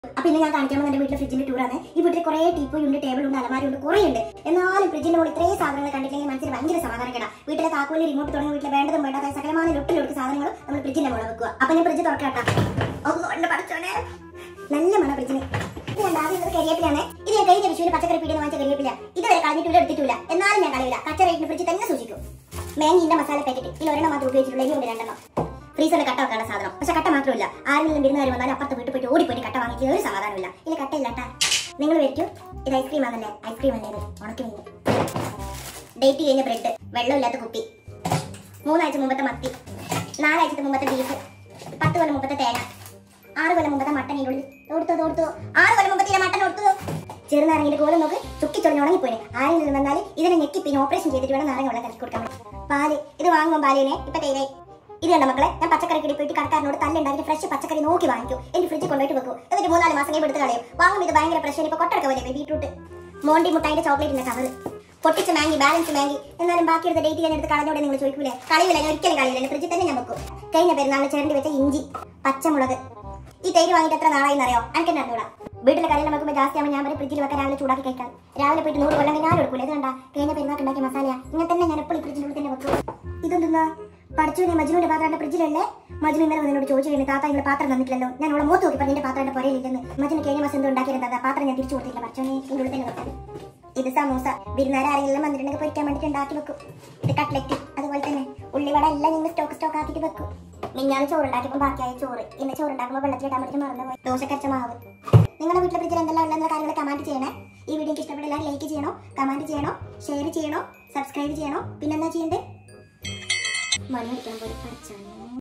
അപ്പൊ ഇന്ന് ഞാൻ കാണിക്കാൻ പോകുന്ന എന്റെ വീട്ടിലെ ഫ്രിഡ്ജിന്റെ ടൂറാണ് ഈ വീട്ടിൽ കുറേ ടീപ്പോയി ഉണ്ട് ടേബിൾ ഉണ്ട് അലമാരി ഉണ്ട് കുറേ ഉണ്ട് എന്നാലും ഫ്രിഡ്ജിന്റെ മുകളിൽ ഇത്രയും സാധനങ്ങൾ കണ്ടില്ലെങ്കിൽ മനസ്സിന് ഭയങ്കര സമാധാനം കേടാ വീട്ടിലെ താക്കോലി റിമോട്ട് തുടങ്ങി വീട്ടിലെ വേണ്ടതും വേണ്ടാത്ത സകലമായ ലൊട്ടിലൊടുക്ക് സാധനങ്ങൾ നമ്മൾ ഫ്രിഡ്ജിന്റെ മുകളിൽ വെക്കുക അപ്പൊ ഞാൻ ഫ്രിഡ്ജ് തുറക്കാട്ടാ ഒന്നുകൊണ്ട് പഠിച്ചോനെ നല്ല മണം ഫ്രിഡ്ജിന് ഇത് കണ്ട ആദ്യം ഇത് കരിയേപ്പിലാണ് ഇത് ഞാൻ കഴിഞ്ഞ വിഷുവിന് പച്ചക്കറി പീടിയിൽ വാങ്ങിച്ച കരിയേപ്പില്ല ഇതുവരെ കളഞ്ഞിട്ടില്ല എടുത്തിട്ടില്ല എന്നാലും ഞാൻ കളയില്ല കച്ച റേറ്റിന് ഫ്രിഡ്ജ് തന്നെ സൂക്ഷിക്കും മാങ്കിന്റെ മസാല പാക്കറ്റ് ഇതിൽ ഒരെണ്ണം മാത്രം ഉപയോഗിച്ചിട്ടുള്ള ഇനി ഉണ്ട് രണ്ടെണ്ണം ഫ്രീസറിൽ കട്ട വെക്കാനുള്ള സാധനം പക്ഷെ കട്ട മാത്രമല്ല ആരെങ്കിലും വിരുന്നുകാർ വന്നാലും അപ്പുറത്ത് വീട്ടിൽ പോയിട്ട് ഓടിപ്പോയിട്ട് കട്ട വാങ്ങിച്ച് ഒരു സമാധാനമില്ല ഇല്ല കട്ടയില്ലാട്ടാ നിങ്ങൾ വയ്ക്കൂ ഇത് ഐസ്ക്രീം ആണല്ലേ ഐസ്ക്രീം അല്ലേ ഇത് ഉണക്കി മീൻ ഡേറ്റ് കഴിഞ്ഞ ബ്രെഡ് വെള്ളമില്ലാത്ത കുപ്പി മൂന്നാഴ്ച മുമ്പത്തെ മത്തി നാലാഴ്ചത്തെ മുമ്പത്തെ ബീഫ് പത്ത് കൊല്ലം മുമ്പത്തെ തേങ്ങ ആറ് കൊല്ലം മുമ്പത്തെ മട്ടൻ ഇതിനുള്ളിൽ ഓടുത്തു ഓടുത്തു ആറ് കൊല്ലം മുമ്പത്തെ ഈ മട്ടൻ ഓടുത്തു ചെറുനാരങ്ങിന്റെ കോലം നോക്ക് ചുക്കിച്ചൊളിഞ്ഞ് ഉണങ്ങിപ്പോയി ആരെങ്കിലും വന്നാൽ ഇതിനെ ഞെക്കി പിന്നെ ഓപ്പറേഷൻ ചെയ്തിട്ട് വേണം നാരങ്ങ വെള്ളം കലക്കി കൊടുക്കാൻ വേണ്ടി പാല് ഇത് വാങ്ങുമ്പോൾ പാലിനെ ഇപ്പൊ തേയിലായി ഇത് കണ്ട മക്കളെ ഞാൻ പച്ചക്കറി കിടി പോയിട്ട് കടക്കാരനോട് തല്ലുണ്ടാക്കി ഫ്രഷ് പച്ചക്കറി നോക്കി വാങ്ങിക്കും എന്റെ ഫ്രിഡ്ജിൽ കൊണ്ടുപോയിട്ട് വെക്കും എന്നിട്ട് മൂന്നാല് മാസം കഴിയുമ്പോൾ എടുത്ത് കളയും വാങ്ങും ഇത് ഭയങ്കര പ്രശ്നം ഇപ്പൊ കൊട്ടടക്ക പോലെ ബീട്രൂട്ട് മോണ്ടി മുട്ടായിന്റെ ചോക്ലേറ്റിന്റെ കവർ പൊട്ടിച്ച മാങ്കി ബാലൻസ് മാങ്കി എന്നാലും ബാക്കി എടുത്ത ഡേറ്റ് ഞാൻ എടുത്ത് കളഞ്ഞോടെ നിങ്ങൾ ചോദിക്കൂലേ കളിയില്ല ഞാൻ ഒരിക്കലും കളിയില്ല ഫ്രിഡ്ജിൽ തന്നെ ഞാൻ വെക്കും കഴിഞ്ഞ പെരുന്നാളിന് ചേരണ്ടി വെച്ച ഇഞ്ചി പച്ചമുളക് ഈ തേര് വാങ്ങിയിട്ട് എത്ര നാളായി അറിയോ എനിക്ക് അറിഞ്ഞൂടാ വീട്ടിലെ കറിയിൽ വെക്കുമ്പോൾ ജാസ്തി ആവുമ്പോൾ ഞാൻ പറയും ഫ്രിഡ്ജിൽ വെക്കാൻ രാവിലെ ചൂടാക്കി കഴിക്കാം രാവിലെ പോയിട്ട് നൂറ് കൊല്ലം ഞാൻ എടുക്കൂല ഇത് കണ്ട കഴിഞ്ഞ പെരുന്നാൾക്ക് ഉണ്ടാക്കിയ മസാലയാ ഇങ്ങനെ തന്നെ ഞാൻ എപ്പോഴും ഫ്രിഡ്ജിൻ്റെ ഉള്ളിൽ തന്നെ വെക്കും ഇതെന്താ പഠിച്ചു മജുവിന്റെ പാത്രം ഫ്രിഡ്ജിലല്ലേ മജുന ഇന്നലെ വന്നോട് ചോദിച്ചു കഴിഞ്ഞു താത്ത ഇങ്ങനെ പാത്രം തന്നിട്ടില്ലല്ലോ ഞാൻ അവളെ മൂത്ത് നോക്കി പറഞ്ഞ പാത്രം എന്റെ പുരയിലില്ലെന്ന് മജുന് കഴിഞ്ഞ മാസം എന്തോ ഉണ്ടാക്കിയിരുന്നത് ആ പാത്രം ഞാൻ തിരിച്ചു കൊടുത്തില്ല പഠിച്ചോനെ ഇതിന്റെ ഉള്ളിൽ തന്നെ വെക്കാൻ ഇത് സമൂസ വിരുന്നാർ ആരെങ്കിലും വന്നിട്ടുണ്ടെങ്കിൽ പൊരിക്കാൻ വേണ്ടിയിട്ട് ഉണ്ടാക്കി വെക്കും ഇത് കട്ട്ലറ്റ് അതുപോലെ തന്നെ ഉള്ളിവട എല്ലാം നിങ്ങൾ സ്റ്റോക്ക് സ്റ്റോക്ക് ആക്കിയിട്ട് വെക്കും മിഞ്ഞാന്ന് ചോറ് ഉണ്ടാക്കിയപ്പോൾ ബാക്കിയായ ചോറ് ഇന്ന് ചോറ് ഉണ്ടാക്കുമ്പോൾ വെള്ളത്തിലിടാൻ വേണ്ടി മറന്നുപോയി ദോശക്കരച്ച മാവ് നിങ്ങളുടെ വീട്ടിലെ ഫ്രിഡ്ജിൽ എന്തെല്ലാം ഉള്ള കാര്യങ്ങൾ കമന്റ് ചെയ്യണേ ഈ വീഡിയോ ഇഷ്ടപ്പെട്ട എല്ലാവരും ലൈക്ക് ചെയ്യണോ കമന്റ് ചെയ്യണോ ഷെയർ ചെയ്യണോ സബ്സ്ക്രൈബ് ചെയ്യണോ പിന്നെന്താ ചെയ്യണ്ടേ മണി അടിക്കാൻ പോയി പഠിച്ചാണ്